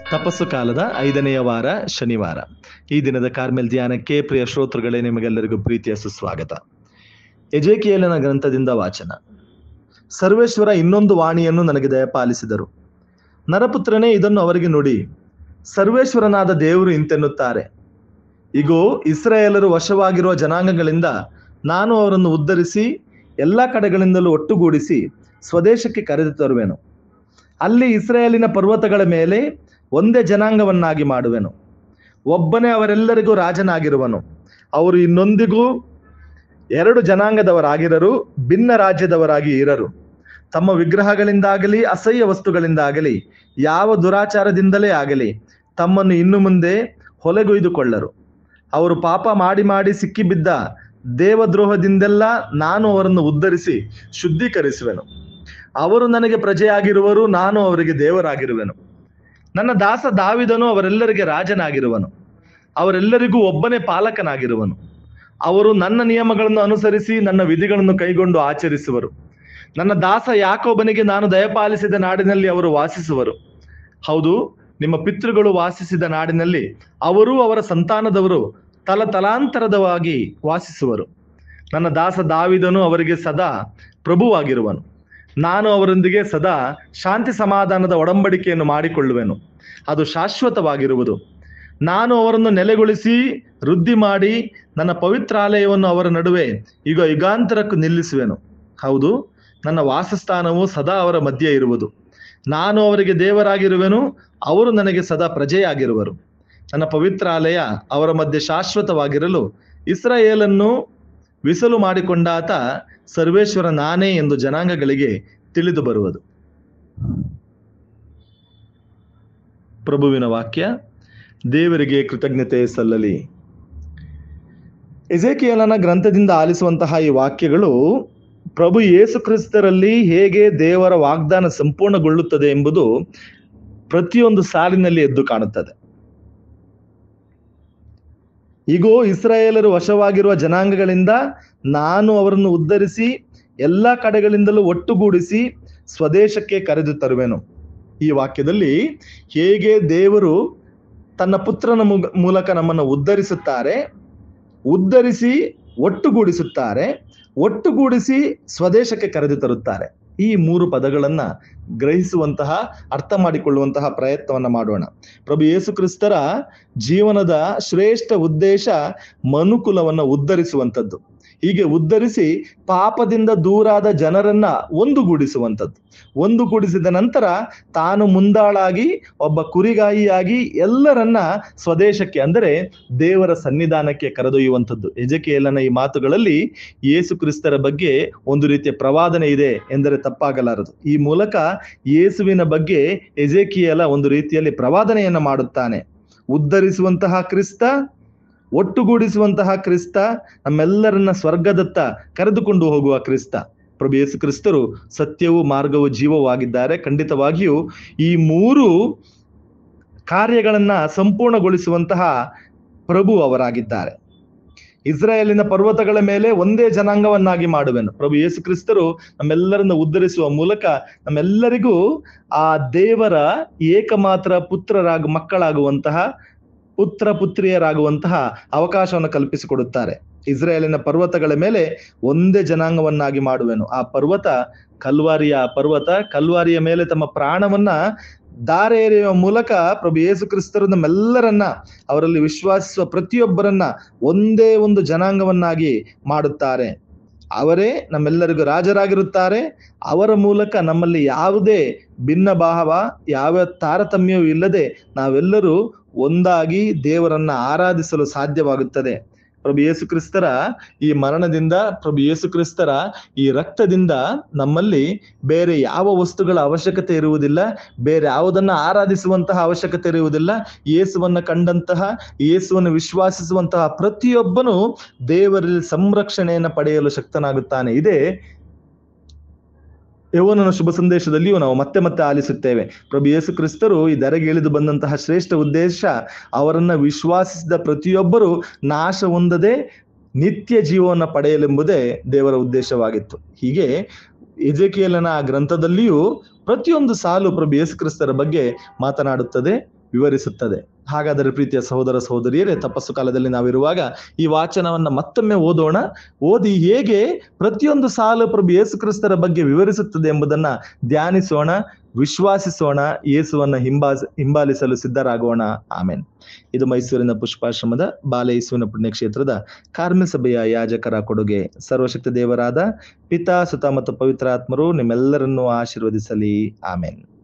ತಪಸ್ಸು ಕಾಲದ ಐದನೆಯ ವಾರ ಶನಿವಾರ ಈ ದಿನದ ಕಾರ್ಮೆಲ್ ಧ್ಯಾನಕ್ಕೆ ಪ್ರಿಯ ಶ್ರೋತೃಗಳೇ ನಿಮಗೆಲ್ಲರಿಗೂ ಪ್ರೀತಿಯ ಸುಸ್ವಾಗತ ಎಜೇಕಿಯಲನ ಗ್ರಂಥದಿಂದ ವಾಚನ ಸರ್ವೇಶ್ವರ ಇನ್ನೊಂದು ವಾಣಿಯನ್ನು ನನಗೆ ದಯಪಾಲಿಸಿದರು ನರಪುತ್ರನೇ ಇದನ್ನು ಅವರಿಗೆ ನುಡಿ ಸರ್ವೇಶ್ವರನಾದ ದೇವರು ಇಂತೆನ್ನುತ್ತಾರೆ ಇಗೋ ಇಸ್ರಾಯೇಲರು ವಶವಾಗಿರುವ ಜನಾಂಗಗಳಿಂದ ನಾನು ಅವರನ್ನು ಉದ್ಧರಿಸಿ ಎಲ್ಲ ಕಡೆಗಳಿಂದಲೂ ಒಟ್ಟುಗೂಡಿಸಿ ಸ್ವದೇಶಕ್ಕೆ ಕರೆದು ತರುವೆನು ಅಲ್ಲಿ ಇಸ್ರಾಯೇಲಿನ ಪರ್ವತಗಳ ಮೇಲೆ ಒಂದೇ ಜನಾಂಗವನ್ನಾಗಿ ಮಾಡುವೆನು ಒಬ್ಬನೇ ಅವರೆಲ್ಲರಿಗೂ ರಾಜನಾಗಿರುವನು ಅವರು ಇನ್ನೊಂದಿಗೂ ಎರಡು ಜನಾಂಗದವರಾಗಿರರು ಭಿನ್ನ ರಾಜ್ಯದವರಾಗಿ ಇರರು ತಮ್ಮ ವಿಗ್ರಹಗಳಿಂದಾಗಲಿ ಅಸಹ್ಯ ವಸ್ತುಗಳಿಂದಾಗಲಿ ಯಾವ ದುರಾಚಾರದಿಂದಲೇ ಆಗಲಿ ತಮ್ಮನ್ನು ಇನ್ನು ಮುಂದೆ ಹೊಲೆಗೊಯ್ದುಕೊಳ್ಳರು ಅವರು ಪಾಪ ಮಾಡಿ ಮಾಡಿ ಸಿಕ್ಕಿಬಿದ್ದ ದೇವದ್ರೋಹದಿಂದೆಲ್ಲ ನಾನು ಅವರನ್ನು ಉದ್ಧರಿಸಿ ಶುದ್ಧೀಕರಿಸುವೆನು ಅವರು ನನಗೆ ಪ್ರಜೆಯಾಗಿರುವರು ನಾನು ಅವರಿಗೆ ದೇವರಾಗಿರುವೆನು ನನ್ನ ದಾಸ ದಾವಿದನು ಅವರೆಲ್ಲರಿಗೆ ರಾಜನಾಗಿರುವನು ಅವರೆಲ್ಲರಿಗೂ ಒಬ್ಬನೇ ಪಾಲಕನಾಗಿರುವನು ಅವರು ನನ್ನ ನಿಯಮಗಳನ್ನು ಅನುಸರಿಸಿ ನನ್ನ ವಿಧಿಗಳನ್ನು ಕೈಗೊಂಡು ಆಚರಿಸುವರು ನನ್ನ ದಾಸ ಯಾಕೋಬನಿಗೆ ನಾನು ದಯಪಾಲಿಸಿದ ನಾಡಿನಲ್ಲಿ ಅವರು ವಾಸಿಸುವರು ಹೌದು ನಿಮ್ಮ ಪಿತೃಗಳು ವಾಸಿಸಿದ ನಾಡಿನಲ್ಲಿ ಅವರೂ ಅವರ ಸಂತಾನದವರು ತಲತಲಾಂತರದವಾಗಿ ವಾಸಿಸುವರು ನನ್ನ ದಾಸ ದಾವಿದನು ಅವರಿಗೆ ಸದಾ ಪ್ರಭುವಾಗಿರುವನು ನಾನು ಅವರೊಂದಿಗೆ ಸದಾ ಶಾಂತಿ ಸಮಾಧಾನದ ಒಡಂಬಡಿಕೆಯನ್ನು ಮಾಡಿಕೊಳ್ಳುವೆನು ಅದು ಶಾಶ್ವತವಾಗಿರುವುದು ನಾನು ಅವರನ್ನು ನೆಲೆಗೊಳಿಸಿ ವೃದ್ಧಿ ಮಾಡಿ ನನ್ನ ಪವಿತ್ರಾಲಯವನ್ನು ಅವರ ನಡುವೆ ಈಗ ಯುಗಾಂತರಕ್ಕೂ ನಿಲ್ಲಿಸುವೆನು ಹೌದು ನನ್ನ ವಾಸಸ್ಥಾನವು ಸದಾ ಅವರ ಮಧ್ಯೆ ಇರುವುದು ನಾನು ಅವರಿಗೆ ದೇವರಾಗಿರುವೆನು ಅವರು ನನಗೆ ಸದಾ ಪ್ರಜೆಯಾಗಿರುವರು ನನ್ನ ಪವಿತ್ರಾಲಯ ಅವರ ಮಧ್ಯೆ ಶಾಶ್ವತವಾಗಿರಲು ಇಸ್ರಾಯೇಲನ್ನು ವಿಸಲು ಮಾಡಿಕೊಂಡಾತ ಸರ್ವೇಶ್ವರ ನಾನೇ ಎಂದು ಜನಾಂಗಗಳಿಗೆ ತಿಳಿದು ಬರುವುದು ಪ್ರಭುವಿನ ವಾಕ್ಯ ದೇವರಿಗೆ ಕೃತಜ್ಞತೆ ಸಲ್ಲಲಿ ಎಜೇಕಿಯಲನ ಗ್ರಂಥದಿಂದ ಆಲಿಸುವಂತಹ ಈ ವಾಕ್ಯಗಳು ಪ್ರಭು ಯೇಸು ಕ್ರಿಸ್ತರಲ್ಲಿ ಹೇಗೆ ದೇವರ ವಾಗ್ದಾನ ಸಂಪೂರ್ಣಗೊಳ್ಳುತ್ತದೆ ಎಂಬುದು ಪ್ರತಿಯೊಂದು ಸಾಲಿನಲ್ಲಿ ಎದ್ದು ಕಾಣುತ್ತದೆ ಈಗೋ ಇಸ್ರಾಯೇಲರು ವಶವಾಗಿರುವ ಜನಾಂಗಗಳಿಂದ ನಾನು ಅವರನ್ನು ಉದ್ಧರಿಸಿ ಎಲ್ಲ ಕಡೆಗಳಿಂದಲೂ ಒಟ್ಟುಗೂಡಿಸಿ ಸ್ವದೇಶಕ್ಕೆ ಕರೆದು ತರುವೆನು ಈ ವಾಕ್ಯದಲ್ಲಿ ಹೇಗೆ ದೇವರು ತನ್ನ ಪುತ್ರನ ಮೂಲಕ ನಮ್ಮನ್ನು ಉದ್ಧರಿಸುತ್ತಾರೆ ಉದ್ಧರಿಸಿ ಒಟ್ಟುಗೂಡಿಸುತ್ತಾರೆ ಒಟ್ಟುಗೂಡಿಸಿ ಸ್ವದೇಶಕ್ಕೆ ಕರೆದು ತರುತ್ತಾರೆ ಈ ಮೂರು ಪದಗಳನ್ನ ಗ್ರಹಿಸುವಂತಹ ಅರ್ಥ ಮಾಡಿಕೊಳ್ಳುವಂತಹ ಪ್ರಯತ್ನವನ್ನ ಮಾಡೋಣ ಪ್ರಭು ಯೇಸು ಕ್ರಿಸ್ತರ ಜೀವನದ ಶ್ರೇಷ್ಠ ಉದ್ದೇಶ ಮನುಕುಲವನ್ನ ಉದ್ಧರಿಸುವಂಥದ್ದು ಹೀಗೆ ಉದ್ಧರಿಸಿ ಪಾಪದಿಂದ ದೂರಾದ ಜನರನ್ನ ಒಂದುಗೂಡಿಸುವಂಥದ್ದು ಒಂದುಗೂಡಿಸಿದ ನಂತರ ತಾನು ಮುಂದಾಳಾಗಿ ಒಬ್ಬ ಕುರಿಗಾಯಿಯಾಗಿ ಎಲ್ಲರನ್ನ ಸ್ವದೇಶಕ್ಕೆ ಅಂದರೆ ದೇವರ ಸನ್ನಿಧಾನಕ್ಕೆ ಕರೆದೊಯ್ಯುವಂಥದ್ದು ಎಜಕೇಲನ ಈ ಮಾತುಗಳಲ್ಲಿ ಯೇಸು ಕ್ರಿಸ್ತರ ಬಗ್ಗೆ ಒಂದು ರೀತಿಯ ಪ್ರವಾದನೆ ಇದೆ ಎಂದರೆ ತಪ್ಪಾಗಲಾರದು ಈ ಮೂಲಕ ಯೇಸುವಿನ ಬಗ್ಗೆ ಎಜೆಕಿಯಲ ಒಂದು ರೀತಿಯಲ್ಲಿ ಪ್ರವಾದನೆಯನ್ನ ಮಾಡುತ್ತಾನೆ ಉದ್ಧರಿಸುವಂತಹ ಕ್ರಿಸ್ತ ಒಟ್ಟುಗೂಡಿಸುವಂತಹ ಕ್ರಿಸ್ತ ನಮ್ಮೆಲ್ಲರನ್ನ ಸ್ವರ್ಗದತ್ತ ಕರೆದುಕೊಂಡು ಹೋಗುವ ಕ್ರಿಸ್ತ ಪ್ರಭು ಯೇಸು ಕ್ರಿಸ್ತರು ಸತ್ಯವು ಮಾರ್ಗವು ಜೀವವೂ ಆಗಿದ್ದಾರೆ ಖಂಡಿತವಾಗಿಯೂ ಈ ಮೂರು ಕಾರ್ಯಗಳನ್ನ ಸಂಪೂರ್ಣಗೊಳಿಸುವಂತಹ ಪ್ರಭು ಅವರಾಗಿದ್ದಾರೆ ಇಸ್ರಾಯೇಲಿನ ಪರ್ವತಗಳ ಮೇಲೆ ಒಂದೇ ಜನಾಂಗವನ್ನಾಗಿ ಮಾಡುವೆನು ಪ್ರಭು ಯೇಸು ಕ್ರಿಸ್ತರು ನಮ್ಮೆಲ್ಲರನ್ನ ಉದ್ಧರಿಸುವ ಮೂಲಕ ನಮ್ಮೆಲ್ಲರಿಗೂ ಆ ದೇವರ ಏಕಮಾತ್ರ ಪುತ್ರರಾಗ ಮಕ್ಕಳಾಗುವಂತಹ ಪುತ್ರ ಪುತ್ರಿಯರಾಗುವಂತಹ ಅವಕಾಶವನ್ನು ಕಲ್ಪಿಸಿಕೊಡುತ್ತಾರೆ ಇಸ್ರಾಯೇಲಿನ ಪರ್ವತಗಳ ಮೇಲೆ ಒಂದೇ ಜನಾಂಗವನ್ನಾಗಿ ಮಾಡುವೆನು ಆ ಪರ್ವತ ಕಲ್ವಾರಿಯ ಪರ್ವತ ಕಲ್ವಾರಿಯ ಮೇಲೆ ತಮ್ಮ ಪ್ರಾಣವನ್ನ ದಾರೆ ಎರೆಯುವ ಮೂಲಕ ಪ್ರಭು ಯೇಸು ಕ್ರಿಸ್ತರು ನಮ್ಮೆಲ್ಲರನ್ನ ಅವರಲ್ಲಿ ವಿಶ್ವಾಸಿಸುವ ಪ್ರತಿಯೊಬ್ಬರನ್ನ ಒಂದೇ ಒಂದು ಜನಾಂಗವನ್ನಾಗಿ ಮಾಡುತ್ತಾರೆ ಅವರೇ ನಮ್ಮೆಲ್ಲರಿಗೂ ರಾಜರಾಗಿರುತ್ತಾರೆ ಅವರ ಮೂಲಕ ನಮ್ಮಲ್ಲಿ ಯಾವುದೇ ಭಿನ್ನ ಭಾವ ಯಾವ ತಾರತಮ್ಯವೂ ಇಲ್ಲದೆ ನಾವೆಲ್ಲರೂ ಒಂದಾಗಿ ದೇವರನ್ನ ಆರಾಧಿಸಲು ಸಾಧ್ಯವಾಗುತ್ತದೆ ಪ್ರಭು ಯೇಸು ಕ್ರಿಸ್ತರ ಈ ಮರಣದಿಂದ ಪ್ರಭು ಯೇಸು ಕ್ರಿಸ್ತರ ಈ ರಕ್ತದಿಂದ ನಮ್ಮಲ್ಲಿ ಬೇರೆ ಯಾವ ವಸ್ತುಗಳ ಅವಶ್ಯಕತೆ ಇರುವುದಿಲ್ಲ ಬೇರೆ ಯಾವುದನ್ನ ಆರಾಧಿಸುವಂತಹ ಅವಶ್ಯಕತೆ ಇರುವುದಿಲ್ಲ ಯೇಸುವನ್ನ ಕಂಡಂತಹ ಯೇಸುವನ್ನು ವಿಶ್ವಾಸಿಸುವಂತಹ ಪ್ರತಿಯೊಬ್ಬನು ದೇವರಲ್ಲಿ ಸಂರಕ್ಷಣೆಯನ್ನು ಪಡೆಯಲು ಶಕ್ತನಾಗುತ್ತಾನೆ ಇದೇ ಯವನನ ಶುಭ ಸಂದೇಶದಲ್ಲಿಯೂ ನಾವು ಮತ್ತೆ ಮತ್ತೆ ಆಲಿಸುತ್ತೇವೆ ಪ್ರಭು ಯೇಸು ಕ್ರಿಸ್ತರು ಈ ಧರೆಗೆ ಇಳಿದು ಬಂದಂತಹ ಶ್ರೇಷ್ಠ ಉದ್ದೇಶ ಅವರನ್ನ ವಿಶ್ವಾಸಿಸಿದ ಪ್ರತಿಯೊಬ್ಬರು ನಾಶ ಹೊಂದದೆ ನಿತ್ಯ ಜೀವವನ್ನು ಪಡೆಯಲೆಂಬುದೇ ದೇವರ ಉದ್ದೇಶವಾಗಿತ್ತು ಹೀಗೆ ಎಜೆಕಿಯಲನ ಆ ಗ್ರಂಥದಲ್ಲಿಯೂ ಪ್ರತಿಯೊಂದು ಸಾಲು ಪ್ರಭು ಯೇಸು ಕ್ರಿಸ್ತರ ಬಗ್ಗೆ ಮಾತನಾಡುತ್ತದೆ ವಿವರಿಸುತ್ತದೆ ಹಾಗಾದರೆ ಪ್ರೀತಿಯ ಸಹೋದರ ಸಹೋದರಿಯರೇ ತಪಸ್ಸು ಕಾಲದಲ್ಲಿ ನಾವಿರುವಾಗ ಈ ವಾಚನವನ್ನ ಮತ್ತೊಮ್ಮೆ ಓದೋಣ ಓದಿ ಹೇಗೆ ಪ್ರತಿಯೊಂದು ಸಾಲು ಪ್ರಭು ಯೇಸು ಕ್ರಿಸ್ತರ ಬಗ್ಗೆ ವಿವರಿಸುತ್ತದೆ ಎಂಬುದನ್ನ ಧ್ಯಾನಿಸೋಣ ವಿಶ್ವಾಸಿಸೋಣ ಯೇಸುವನ್ನ ಹಿಂಬಾಸ ಹಿಂಬಾಲಿಸಲು ಸಿದ್ಧರಾಗೋಣ ಆಮೇನ್ ಇದು ಮೈಸೂರಿನ ಪುಷ್ಪಾಶ್ರಮದ ಬಾಲ ಯೇಸುವಿನ ಪುಣ್ಯಕ್ಷೇತ್ರದ ಕಾರ್ಮಿಕ ಸಭೆಯ ಯಾಜಕರ ಕೊಡುಗೆ ಸರ್ವಶಕ್ತ ದೇವರಾದ ಪಿತಾ ಸುತ ಮತ್ತು ಪವಿತ್ರ ಆತ್ಮರು ನಿಮ್ಮೆಲ್ಲರನ್ನೂ ಆಶೀರ್ವದಿಸಲಿ ಆಮೇನ್